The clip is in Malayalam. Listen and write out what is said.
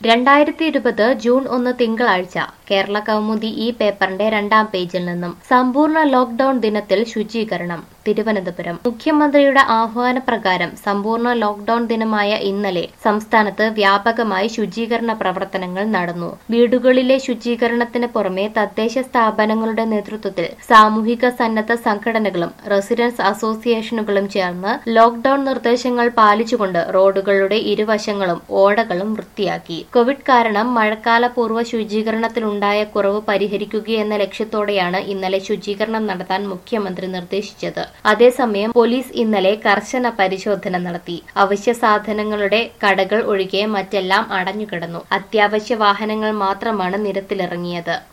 രണ്ടായിരത്തി ഇരുപത് ജൂൺ ഒന്ന് തിങ്കളാഴ്ച കേരള കൗമുദി ഈ പേപ്പറിന്റെ രണ്ടാം പേജിൽ നിന്നും സമ്പൂർണ്ണ ലോക്ഡൌൺ ദിനത്തിൽ ശുചീകരണം തിരുവനന്തപുരം മുഖ്യമന്ത്രിയുടെ ആഹ്വാനപ്രകാരം സമ്പൂർണ്ണ ലോക്ഡൌൺ ദിനമായ ഇന്നലെ സംസ്ഥാനത്ത് വ്യാപകമായി ശുചീകരണ പ്രവർത്തനങ്ങൾ നടന്നു വീടുകളിലെ ശുചീകരണത്തിന് പുറമെ തദ്ദേശ സ്ഥാപനങ്ങളുടെ നേതൃത്വത്തിൽ സാമൂഹിക സന്നദ്ധ സംഘടനകളും റെസിഡൻസ് അസോസിയേഷനുകളും ചേർന്ന് ലോക്ഡൌൺ നിർദ്ദേശങ്ങൾ പാലിച്ചുകൊണ്ട് റോഡുകളുടെ ഇരുവശങ്ങളും ഓടകളും വൃത്തിയാക്കി കോവിഡ് കാരണം മഴക്കാല പൂർവ്വ ശുചീകരണത്തിലുണ്ടായ കുറവ് പരിഹരിക്കുകയെന്ന ലക്ഷ്യത്തോടെയാണ് ഇന്നലെ ശുചീകരണം നടത്താൻ മുഖ്യമന്ത്രി നിർദ്ദേശിച്ചത് അതേസമയം പോലീസ് ഇന്നലെ കർശന പരിശോധന നടത്തി അവശ്യ സാധനങ്ങളുടെ കടകൾ ഒഴികെ മറ്റെല്ലാം അടഞ്ഞുകിടന്നു അത്യാവശ്യ വാഹനങ്ങൾ മാത്രമാണ് നിരത്തിലിറങ്ങിയത്